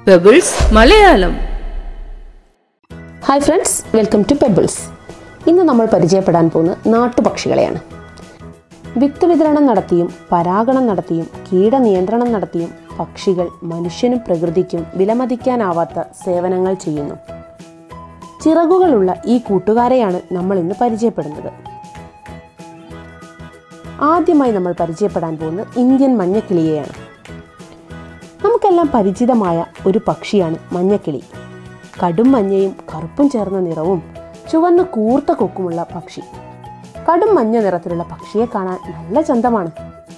pebbles Malayalam hi friends welcome to Pebbles ഇന്ന് നമ്മൾ പരിചയപ്പെടാൻ പോകുന്ന നാട്ടുപക്ഷികളെയാണ് വിത്ത് വിതരണം നടത്തിയും പരാഗണം നടത്തിയും കീടനിയന്ത്രണം നടത്തിയും പക്ഷികൾ മനുഷ്യനും പ്രകൃതിക്കും വിലമതിക്കാനാവാത്ത സേവനങ്ങൾ ചെയ്യുന്നു ചിറകുകളുള്ള ഈ കൂട്ടുകാരെയാണ് നമ്മൾ ഇന്ന് പരിചയപ്പെടുന്നത് ആദ്യമായി നമ്മൾ പരിചയപ്പെടാൻ പോകുന്നത് ഇന്ത്യൻ മഞ്ഞക്കിളിയെയാണ് നമുക്കെല്ലാം പരിചിതമായ ഒരു പക്ഷിയാണ് മഞ്ഞക്കിളി കടും മഞ്ഞയും കറുപ്പും ചേർന്ന നിറവും ചുവന്ന കൂർത്ത കൊക്കുമുള്ള പക്ഷി കടും മഞ്ഞ നിറത്തിലുള്ള പക്ഷിയെ കാണാൻ നല്ല ചന്തമാണ്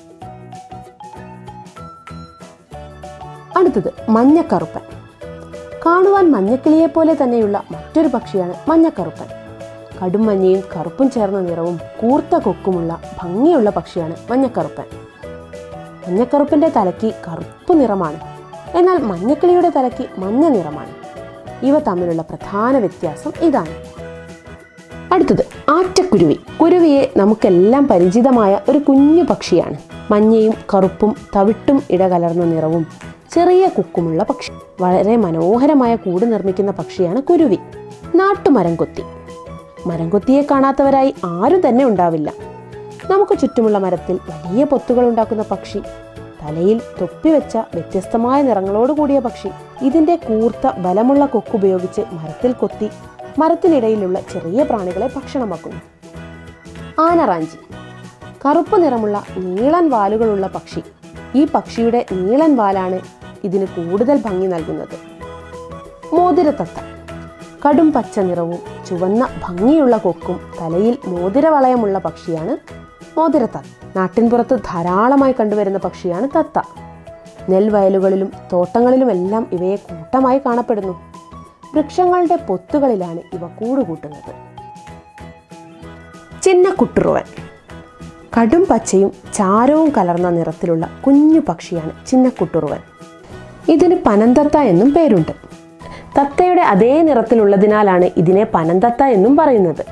അടുത്തത് മഞ്ഞക്കറുപ്പൻ കാണുവാൻ മഞ്ഞക്കിളിയെ പോലെ തന്നെയുള്ള മറ്റൊരു പക്ഷിയാണ് മഞ്ഞക്കറുപ്പൻ കടും മഞ്ഞയും കറുപ്പും ചേർന്ന നിറവും കൂർത്ത കൊക്കുമുള്ള ഭംഗിയുള്ള പക്ഷിയാണ് മഞ്ഞക്കറുപ്പൻ മഞ്ഞക്കറുപ്പിന്റെ തലയ്ക്ക് കറുപ്പ് നിറമാണ് എന്നാൽ മഞ്ഞക്കിളിയുടെ തലയ്ക്ക് മഞ്ഞ നിറമാണ് ഇവ തമ്മിലുള്ള പ്രധാന വ്യത്യാസം ഇതാണ് അടുത്തത് ആറ്റക്കുരുവി കുരുവിയെ നമുക്കെല്ലാം പരിചിതമായ ഒരു കുഞ്ഞു പക്ഷിയാണ് മഞ്ഞയും കറുപ്പും തവിട്ടും ഇടകലർന്ന നിറവും ചെറിയ കുക്കുമുള്ള പക്ഷി വളരെ മനോഹരമായ കൂട് നിർമ്മിക്കുന്ന പക്ഷിയാണ് കുരുവി നാട്ടുമരം കൊത്തി മരം കൊത്തിയെ കാണാത്തവരായി ആരും തന്നെ ഉണ്ടാവില്ല നമുക്ക് ചുറ്റുമുള്ള മരത്തിൽ വലിയ പൊത്തുകൾ ഉണ്ടാക്കുന്ന പക്ഷി തലയിൽ തൊപ്പി വെച്ച വ്യത്യസ്തമായ നിറങ്ങളോട് കൂടിയ പക്ഷി ഇതിന്റെ കൂർത്ത ബലമുള്ള കൊക്കുപയോഗിച്ച് മരത്തിൽ കൊത്തി മരത്തിനിടയിലുള്ള ചെറിയ പ്രാണികളെ ഭക്ഷണമാക്കുന്നു ആനറാഞ്ചി കറുപ്പ് നിറമുള്ള നീളൻ വാലുകളുള്ള പക്ഷി ഈ പക്ഷിയുടെ നീളൻ വാലാണ് ഇതിന് കൂടുതൽ ഭംഗി നൽകുന്നത് മോതിരത്തത്ത കടും പച്ച നിറവും ചുവന്ന ഭംഗിയുള്ള കൊക്കും തലയിൽ മോതിരവളയമുള്ള പക്ഷിയാണ് മോതിരത്തത്ത നാട്ടിൻപുറത്ത് ധാരാളമായി കണ്ടുവരുന്ന പക്ഷിയാണ് തത്ത നെൽവയലുകളിലും തോട്ടങ്ങളിലുമെല്ലാം ഇവയെ കൂട്ടമായി കാണപ്പെടുന്നു വൃക്ഷങ്ങളുടെ പൊത്തുകളിലാണ് ഇവ കൂടുകൂട്ടുന്നത് ചിന്നക്കുട്ടുറുവൻ കടും പച്ചയും ചാരവും കലർന്ന നിറത്തിലുള്ള കുഞ്ഞു പക്ഷിയാണ് ചിന്നക്കുട്ടുറുവൻ ഇതിന് പനന്തത്ത എന്നും പേരുണ്ട് തത്തയുടെ അതേ നിറത്തിലുള്ളതിനാലാണ് ഇതിനെ പനന്തത്ത എന്നും പറയുന്നത്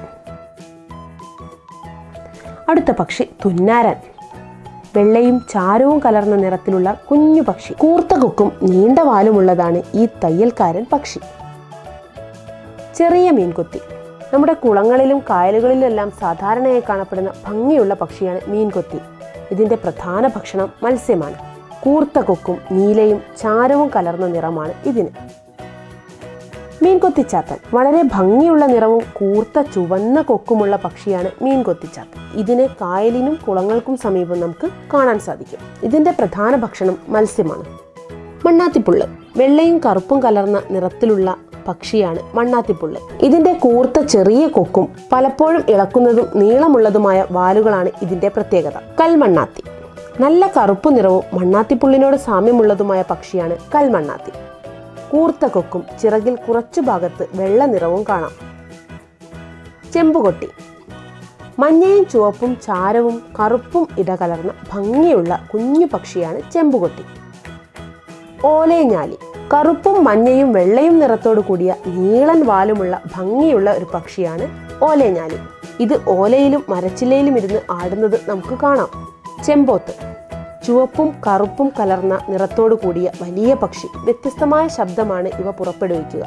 അടുത്ത പക്ഷി തുന്നാരൻ വെള്ളയും ചാരവും കലർന്ന നിറത്തിലുള്ള കുഞ്ഞു പക്ഷി കൂർത്ത കൊക്കും നീണ്ട വാലുമുള്ളതാണ് ഈ തയ്യൽക്കാരൻ പക്ഷി ചെറിയ മീൻകൊത്തി നമ്മുടെ കുളങ്ങളിലും കായലുകളിലും എല്ലാം സാധാരണയായി കാണപ്പെടുന്ന ഭംഗിയുള്ള പക്ഷിയാണ് മീൻകൊത്തി ഇതിന്റെ പ്രധാന ഭക്ഷണം മത്സ്യമാണ് കൂർത്ത കൊക്കും നീലയും ചാരവും കലർന്ന നിറമാണ് ഇതിന് മീൻകൊത്തിച്ചാത്തൻ വളരെ ഭംഗിയുള്ള നിറവും കൂർത്ത ചുവന്ന കൊക്കുമുള്ള പക്ഷിയാണ് മീൻകൊത്തിച്ചാത്തൻ ഇതിനെ കായലിനും കുളങ്ങൾക്കും സമീപം നമുക്ക് കാണാൻ സാധിക്കും ഇതിന്റെ പ്രധാന ഭക്ഷണം മത്സ്യമാണ് മണ്ണാത്തിപ്പുള്ള് വെള്ളയും കറുപ്പും കലർന്ന നിറത്തിലുള്ള പക്ഷിയാണ് മണ്ണാത്തിപ്പുള്ള് ഇതിന്റെ കൂർത്ത ചെറിയ കൊക്കും പലപ്പോഴും ഇളക്കുന്നതും നീളമുള്ളതുമായ വാലുകളാണ് ഇതിന്റെ പ്രത്യേകത കൽമണ്ണാത്തി നല്ല കറുപ്പ് നിറവും മണ്ണാത്തിപ്പുള്ളിനോട് സാമ്യമുള്ളതുമായ പക്ഷിയാണ് കൽമണ്ണാത്തി കൂർത്ത കൊക്കും ചിറകിൽ കുറച്ചു ഭാഗത്ത് വെള്ള നിറവും കാണാം ചെമ്പുകൊട്ടി മഞ്ഞയും ചുവപ്പും ചാരവും കറുപ്പും ഇടകലർന്ന ഭംഗിയുള്ള കുഞ്ഞു പക്ഷിയാണ് ചെമ്പുകൊട്ടി ഓലേഞ്ഞാലി കറുപ്പും മഞ്ഞയും വെള്ളയും നിറത്തോടു കൂടിയ നീളൻ വാലുമുള്ള ഭംഗിയുള്ള ഒരു പക്ഷിയാണ് ഓലേഞ്ഞാലി ഇത് ഓലയിലും മരച്ചില്ലയിലും ഇരുന്ന് ആടുന്നത് നമുക്ക് കാണാം ചെമ്പോത്ത് ചുവപ്പും കറുപ്പും കലർന്ന നിറത്തോടു കൂടിയ വലിയ പക്ഷി വ്യത്യസ്തമായ ശബ്ദമാണ് ഇവ പുറപ്പെടുവിക്കുക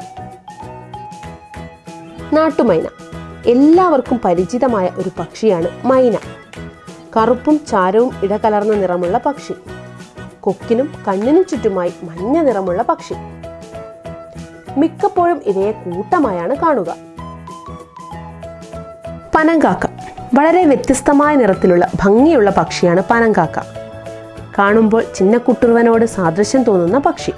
നാട്ടുമൈന എല്ലാവർക്കും പരിചിതമായ ഒരു പക്ഷിയാണ് മൈന കറുപ്പും ചാരവും ഇടകലർന്ന നിറമുള്ള പക്ഷി കൊക്കിനും കണ്ണിനും ചുറ്റുമായി മഞ്ഞ നിറമുള്ള പക്ഷി മിക്കപ്പോഴും ഇവയെ കൂട്ടമായാണ് കാണുക പനങ്കാക്ക വളരെ വ്യത്യസ്തമായ നിറത്തിലുള്ള ഭംഗിയുള്ള പക്ഷിയാണ് പനങ്കാക്ക കാണുമ്പോൾ ചിന്നക്കുട്ടുറുവനോട് സാദൃശ്യം തോന്നുന്ന പക്ഷി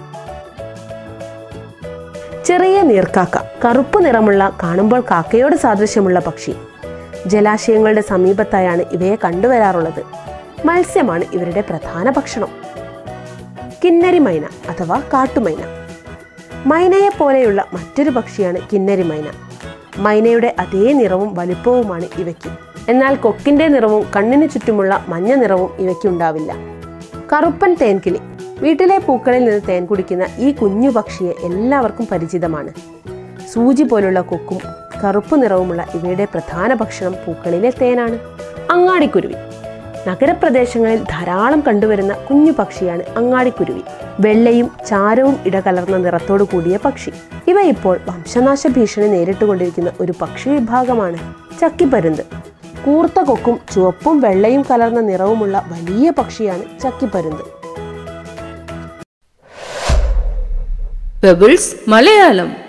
ചെറിയ നീർക്കാക്ക കറുപ്പ് നിറമുള്ള കാണുമ്പോൾ കാക്കയോട് സാദൃശ്യമുള്ള പക്ഷി ജലാശയങ്ങളുടെ സമീപത്തായാണ് ഇവയെ കണ്ടുവരാറുള്ളത് മത്സ്യമാണ് ഇവരുടെ പ്രധാന ഭക്ഷണം കിന്നരി മൈന അഥവാ കാട്ടുമൈന മൈനയെ പോലെയുള്ള മറ്റൊരു പക്ഷിയാണ് കിന്നരി മൈന മൈനയുടെ അതേ നിറവും വലിപ്പവുമാണ് ഇവയ്ക്ക് എന്നാൽ കൊക്കിന്റെ നിറവും കണ്ണിന് ചുറ്റുമുള്ള മഞ്ഞ നിറവും ഇവയ്ക്കുണ്ടാവില്ല കറുപ്പൻ തേൻകിളി വീട്ടിലെ പൂക്കളിൽ നിന്ന് തേൻ കുടിക്കുന്ന ഈ കുഞ്ഞു പക്ഷിയെ എല്ലാവർക്കും പരിചിതമാണ് സൂചി പോലുള്ള കൊക്കും കറുപ്പ് നിറവുമുള്ള ഇവയുടെ പ്രധാന ഭക്ഷണം പൂക്കളിലെ തേനാണ് അങ്ങാടിക്കുരുവി നഗരപ്രദേശങ്ങളിൽ ധാരാളം കണ്ടുവരുന്ന കുഞ്ഞു പക്ഷിയാണ് അങ്ങാടിക്കുരുവി വെള്ളയും ചാരവും ഇടകലർന്ന നിറത്തോടു കൂടിയ പക്ഷി ഇവ ഇപ്പോൾ വംശനാശ ഭീഷണി നേരിട്ടുകൊണ്ടിരിക്കുന്ന ഒരു പക്ഷി വിഭാഗമാണ് ചക്കിപ്പരുന്ത് കൂർത്ത കൊക്കും ചുവപ്പും വെള്ളയും കലർന്ന നിറവുമുള്ള വലിയ പക്ഷിയാണ് ചക്കിപ്പരുന്ത് പെബിൾസ് മലയാളം